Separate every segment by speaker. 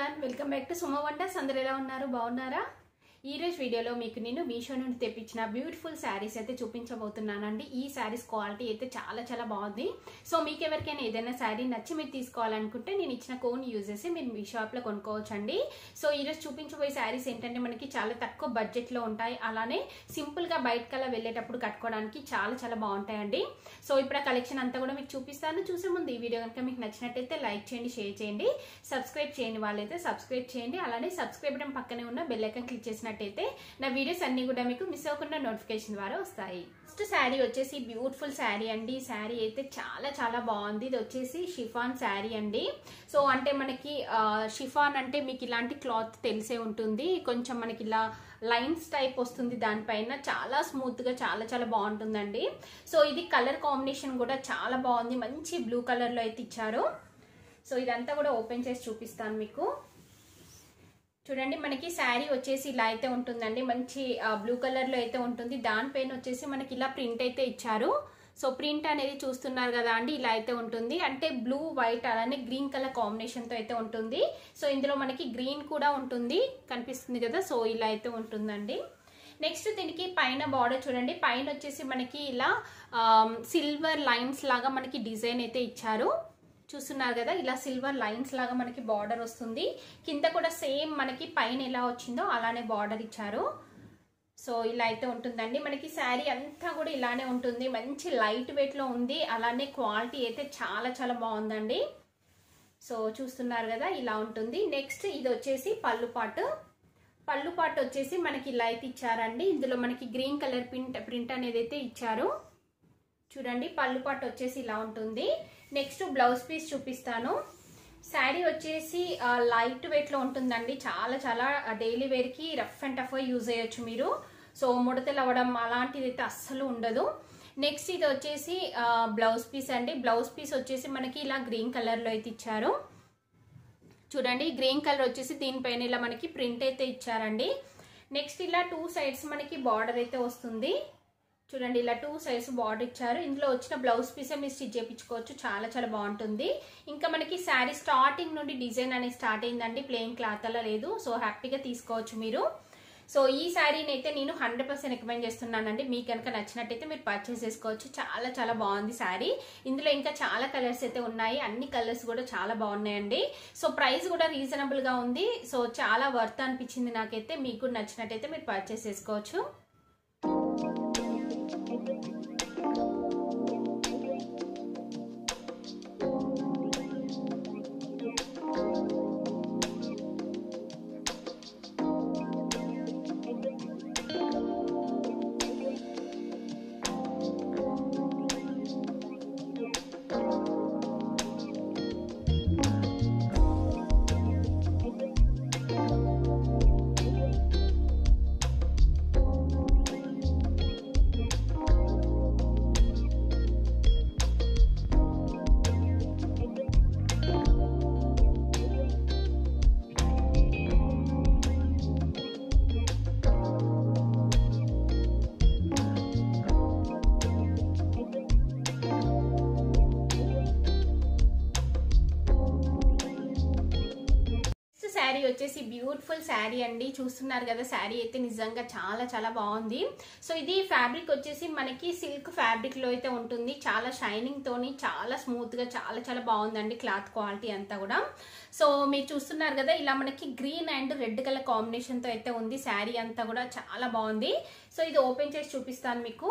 Speaker 1: everyone welcome back to Suma వంటర్స్ అందరు ఎలా ఉన్నారు బాగున్నారా ఈ రోజు వీడియోలో మీకు నేను మీషో నుండి తెప్పించిన బ్యూటిఫుల్ శారీస్ అయితే చూపించబోతున్నానండి ఈ శారీస్ క్వాలిటీ అయితే చాలా చాలా బాగుంది సో మీకు ఎవరికైనా ఏదైనా శారీ నచ్చి మీరు తీసుకోవాలనుకుంటే నేను ఇచ్చిన కోన్ యూజ్ చేసి మీరు మీ షాప్లో కొనుక్కోవచ్చండి సో ఈరోజు చూపించబోయే శారీస్ ఏంటంటే మనకి చాలా తక్కువ బడ్జెట్లో ఉంటాయి అలానే సింపుల్గా బయటకల్లా వెళ్ళేటప్పుడు కట్టుకోవడానికి చాలా చాలా బాగుంటాయండి సో ఇప్పుడు ఆ కలెక్షన్ అంతా కూడా మీకు చూపిస్తాను చూసే ముందు ఈ వీడియో కనుక మీకు నచ్చినట్టయితే లైక్ చేయండి షేర్ చేయండి సబ్స్క్రైబ్ చేయని వాళ్ళైతే సబ్స్క్రైబ్ చేయండి అలానే సబ్స్క్రైబ్ బటన్ పక్కనే ఉన్న బెల్ ఐకాన్ క్లిక్ చేసినట్టయితే నా వీడియోస్ అన్ని కూడా మీకు మిస్ అవ్వకుండా నోటిఫికేషన్ ద్వారా వస్తాయి ఫస్ట్ శారీ వచ్చేసి బ్యూటిఫుల్ శారీ అండి ఈ శారీ అయితే చాలా చాలా బాగుంది ఇది వచ్చేసి షిఫాన్ శారీ అండి సో అంటే మనకి ఆ, షిఫాన్ అంటే మీకు ఇలాంటి క్లాత్ తెలిసే ఉంటుంది కొంచెం మనకి ఇలా లైన్స్ టైప్ వస్తుంది దానిపైన చాలా స్మూత్ గా చాలా చాలా బాగుంటుందండి సో ఇది కలర్ కాంబినేషన్ కూడా చాలా బాగుంది మంచి బ్లూ కలర్ లో అయితే ఇచ్చారు సో ఇదంతా కూడా ఓపెన్ చేసి చూపిస్తాను మీకు చూడండి మనకి శారీ వచ్చేసి ఇలా అయితే ఉంటుందండి మంచి బ్లూ కలర్ లో అయితే ఉంటుంది దానిపైన వచ్చేసి మనకి ఇలా ప్రింట్ అయితే ఇచ్చారు సో ప్రింట్ అనేది చూస్తున్నారు కదా అండి ఇలా అయితే ఉంటుంది అంటే బ్లూ వైట్ అలానే గ్రీన్ కలర్ కాంబినేషన్ తో అయితే ఉంటుంది సో ఇందులో మనకి గ్రీన్ కూడా ఉంటుంది కనిపిస్తుంది కదా సో ఇలా అయితే ఉంటుందండి నెక్స్ట్ దీనికి పైన బార్డర్ చూడండి పైన వచ్చేసి మనకి ఇలా సిల్వర్ లైన్స్ లాగా మనకి డిజైన్ అయితే ఇచ్చారు చూస్తున్నారు కదా ఇలా సిల్వర్ లైన్స్ లాగా మనకి బార్డర్ వస్తుంది కింద కూడా సేమ్ మనకి పైన ఎలా వచ్చిందో అలానే బార్డర్ ఇచ్చారు సో ఇలా అయితే ఉంటుందండి మనకి శారీ అంతా కూడా ఇలానే ఉంటుంది మంచి లైట్ వెయిట్ లో ఉంది అలానే క్వాలిటీ అయితే చాలా చాలా బాగుందండి సో చూస్తున్నారు కదా ఇలా ఉంటుంది నెక్స్ట్ ఇది వచ్చేసి పళ్ళు పాటు పళ్ళు పాటు వచ్చేసి మనకి ఇలా అయితే ఇచ్చారండి ఇందులో మనకి గ్రీన్ కలర్ ప్రింట్ ప్రింట్ అనేది అయితే ఇచ్చారు చూడండి పళ్ళు పాటు వచ్చేసి ఇలా ఉంటుంది నెక్స్ట్ బ్లౌజ్ పీస్ చూపిస్తాను శారీ వచ్చేసి లైట్ వెయిట్ లో ఉంటుందండి చాలా చాలా డైలీ వేర్ కి రఫ్ అండ్ టఫ్ యూజ్ చేయొచ్చు మీరు సో ముడతలు అవ్వడం అలాంటిది అయితే అస్సలు ఉండదు నెక్స్ట్ ఇది వచ్చేసి బ్లౌజ్ పీస్ అండి బ్లౌజ్ పీస్ వచ్చేసి మనకి ఇలా గ్రీన్ కలర్ లో అయితే ఇచ్చారు చూడండి గ్రీన్ కలర్ వచ్చేసి దీనిపైన ఇలా మనకి ప్రింట్ అయితే ఇచ్చారండి నెక్స్ట్ ఇలా టూ సైడ్స్ మనకి బార్డర్ అయితే వస్తుంది చూడండి ఇలా టూ సైడ్స్ బార్డర్ ఇచ్చారు ఇందులో వచ్చిన బ్లౌజ్ పీసే మీరు స్టిచ్ చేయించుకోవచ్చు చాలా చాలా బాగుంటుంది ఇంకా మనకి శారీ స్టార్టింగ్ నుండి డిజైన్ అనేది స్టార్ట్ అయిందండి ప్లెయిన్ క్లాత్ అలా లేదు సో హ్యాపీగా తీసుకోవచ్చు మీరు సో ఈ శారీని అయితే నేను హండ్రెడ్ పర్సెంట్ రికమెండ్ చేస్తున్నానండి మీకు కనుక నచ్చినట్టయితే మీరు పర్చేస్ చేసుకోవచ్చు చాలా చాలా బాగుంది శారీ ఇందులో ఇంకా చాలా కలర్స్ అయితే ఉన్నాయి అన్ని కలర్స్ కూడా చాలా బాగున్నాయండి సో ప్రైస్ కూడా రీజనబుల్ గా ఉంది సో చాలా వర్త్ అనిపించింది నాకైతే మీకు నచ్చినట్టయితే మీరు పర్చేస్ చేసుకోవచ్చు శారీ వచ్చేసి బ్యూటిఫుల్ శారీ అండి చూస్తున్నారు కదా శారీ అయితే నిజంగా చాలా చాలా బాగుంది సో ఇది ఫ్యాబ్రిక్ వచ్చేసి మనకి సిల్క్ ఫ్యాబ్రిక్ లో అయితే ఉంటుంది చాలా షైనింగ్ తోని చాలా స్మూత్ గా చాలా చాలా బాగుందండి క్లాత్ క్వాలిటీ అంతా కూడా సో మీరు చూస్తున్నారు కదా ఇలా మనకి green and red colour combination తో అయితే ఉంది శారీ అంతా కూడా చాలా బాగుంది సో ఇది ఓపెన్ చేసి చూపిస్తాను మీకు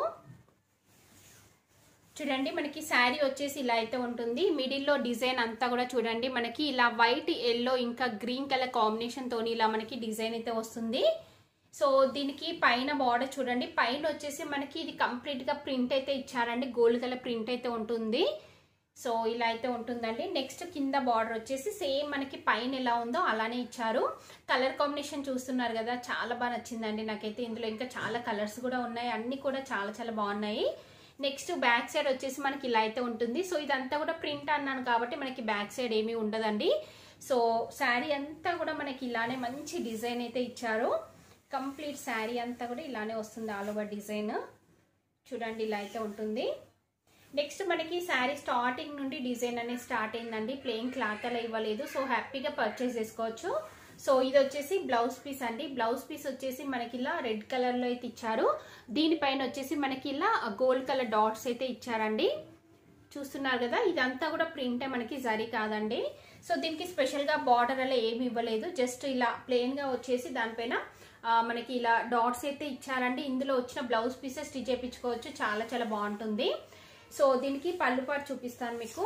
Speaker 1: చూడండి మనకి శారీ వచ్చేసి ఇలా అయితే ఉంటుంది మిడిల్లో డిజైన్ అంతా కూడా చూడండి మనకి ఇలా వైట్ ఎల్లో ఇంకా గ్రీన్ కలర్ కాంబినేషన్ తోని ఇలా మనకి డిజైన్ అయితే వస్తుంది సో దీనికి పైన బార్డర్ చూడండి పైన వచ్చేసి మనకి ఇది కంప్లీట్ గా ప్రింట్ అయితే ఇచ్చారండి గోల్డ్ కలర్ ప్రింట్ అయితే ఉంటుంది సో ఇలా అయితే ఉంటుందండి నెక్స్ట్ కింద బార్డర్ వచ్చేసి సేమ్ మనకి పైన ఎలా ఉందో అలానే ఇచ్చారు కలర్ కాంబినేషన్ చూస్తున్నారు కదా చాలా బాగా నచ్చిందండి నాకైతే ఇందులో ఇంకా చాలా కలర్స్ కూడా ఉన్నాయి అన్ని కూడా చాలా చాలా బాగున్నాయి నెక్స్ట్ బ్యాక్ సైడ్ వచ్చేసి మనకి ఇలా అయితే ఉంటుంది సో ఇదంతా కూడా ప్రింట్ అన్నాను కాబట్టి మనకి బ్యాక్ సైడ్ ఏమీ ఉండదండి సో శారీ అంతా కూడా మనకి ఇలానే మంచి డిజైన్ అయితే ఇచ్చారు కంప్లీట్ శారీ అంతా కూడా ఇలానే వస్తుంది ఆల్ ఓవర్ డిజైన్ చూడండి ఇలా అయితే ఉంటుంది నెక్స్ట్ మనకి శారీ స్టార్టింగ్ నుండి డిజైన్ అనేది స్టార్ట్ అయిందండి ప్లెయిన్ క్లాత్ అలా ఇవ్వలేదు సో హ్యాపీగా పర్చేస్ చేసుకోవచ్చు సో ఇది వచ్చేసి బ్లౌజ్ పీస్ అండి బ్లౌజ్ పీస్ వచ్చేసి మనకి ఇలా రెడ్ కలర్ లో అయితే ఇచ్చారు దీనిపైన వచ్చేసి మనకి ఇలా గోల్డ్ కలర్ డాట్స్ అయితే ఇచ్చారండి చూస్తున్నారు కదా ఇదంతా కూడా ప్రింట్ మనకి జరీ కాదండి సో దీనికి స్పెషల్ గా బార్డర్ అలా ఏమి ఇవ్వలేదు జస్ట్ ఇలా ప్లెయిన్ గా వచ్చేసి దానిపైన ఆ, మనకి ఇలా డాట్స్ అయితే ఇచ్చారండి ఇందులో వచ్చిన బ్లౌజ్ పీసెస్ స్టిచ్ చేయించుకోవచ్చు చాలా చాలా బాగుంటుంది సో దీనికి పళ్ళు పాటు చూపిస్తాను మీకు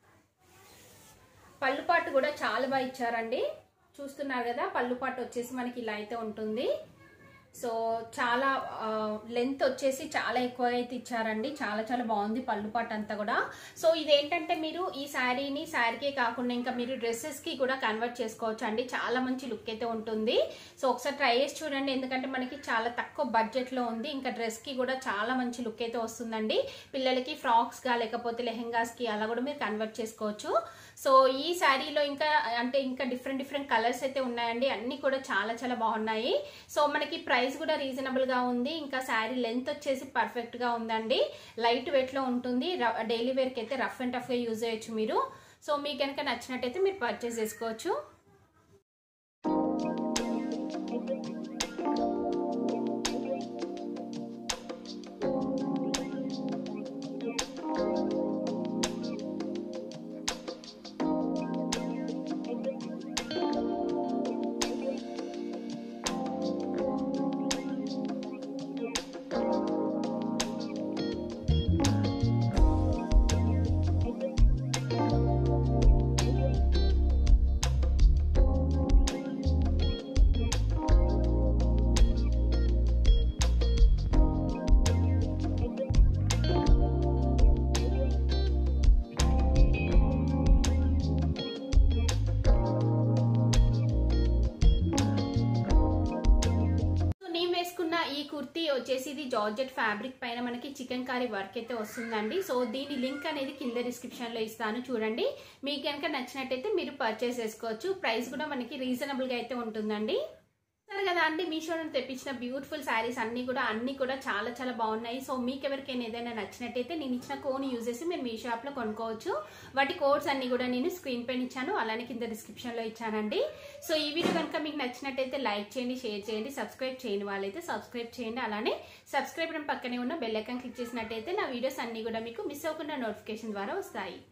Speaker 1: పళ్ళు పాటు కూడా చాలా బాగా ఇచ్చారండి చూస్తున్నారు కదా పళ్ళు పాటు వచ్చేసి మనకి ఇలా అయితే ఉంటుంది సో చాలా లెంత్ వచ్చేసి చాలా ఎక్కువ అయితే ఇచ్చారండి చాలా చాలా బాగుంది పళ్ళు పాటు అంతా కూడా సో ఇదేంటంటే మీరు ఈ శారీని శారీకే కాకుండా ఇంకా మీరు డ్రెస్సెస్ కి కూడా కన్వర్ట్ చేసుకోవచ్చు అండి చాలా మంచి లుక్ అయితే ఉంటుంది సో ఒకసారి ట్రై చేసి చూడండి ఎందుకంటే మనకి చాలా తక్కువ బడ్జెట్ లో ఉంది ఇంకా డ్రెస్ కి కూడా చాలా మంచి లుక్ అయితే వస్తుందండి పిల్లలకి ఫ్రాక్స్ గా లేకపోతే లెహెంగాస్ కి అలా కూడా మీరు కన్వర్ట్ చేసుకోవచ్చు సో ఈ శారీలో ఇంకా అంటే ఇంకా డిఫరెంట్ డిఫరెంట్ కలర్స్ అయితే ఉన్నాయండి అన్ని కూడా చాలా చాలా బాగున్నాయి సో మనకి ప్రైస్ కూడా రీజనబుల్ గా ఉంది ఇంకా శారీ లెంత్ వచ్చేసి పర్ఫెక్ట్ గా ఉందండి లైట్ వెయిట్ లో ఉంటుంది డైలీ వేర్ కి అయితే రఫ్ అండ్ టఫ్ గా యూజ్ చేయొచ్చు మీరు సో మీకు కనుక నచ్చినట్టయితే మీరు పర్చేస్ చేసుకోవచ్చు సో నేను వేసుకున్న ఈ కుర్తీ వచ్చేసి ఇది జార్జెట్ ఫ్యాబ్రిక్ పైన మనకి చికెన్ కర్రీ వర్క్ అయితే వస్తుందండి సో దీని లింక్ అనేది కింద డిస్క్రిప్షన్ లో ఇస్తాను చూడండి మీకు కనుక నచ్చినట్టయితే మీరు పర్చేస్ చేసుకోవచ్చు ప్రైస్ కూడా మనకి రీజనబుల్ గా అయితే ఉంటుందండి సరే కదా అండి మీషో నుండి తెప్పించిన బ్యూటిఫుల్ శారీస్ అన్ని కూడా అన్ని కూడా చాలా చాలా బాగున్నాయి సో మీకు ఎవరికైనా ఏదైనా నచ్చినట్టయితే నేను ఇచ్చిన కోన్ యూజ్ చేసి మీరు మీ షాప్ లో కొనుక్కోవచ్చు వాటి కోడ్స్ అన్ని కూడా నేను స్క్రీన్ పైన ఇచ్చాను అలానే కింద డిస్క్రిప్షన్ లో ఇచ్చానండి సో ఈ వీడియో కనుక మీకు నచ్చినట్టయితే లైక్ చేయండి షేర్ చేయండి సబ్స్క్రైబ్ చేయని వాళ్ళైతే సబ్స్క్రైబ్ చేయండి అలానే సబ్స్క్రైబ్ పక్కనే ఉన్న బెల్ ఐకాన్ క్లిక్ చేసినట్టయితే నా వీడియోస్ అన్ని కూడా మీకు మిస్ అవ్వకుండా నోటిఫికేషన్ ద్వారా వస్తాయి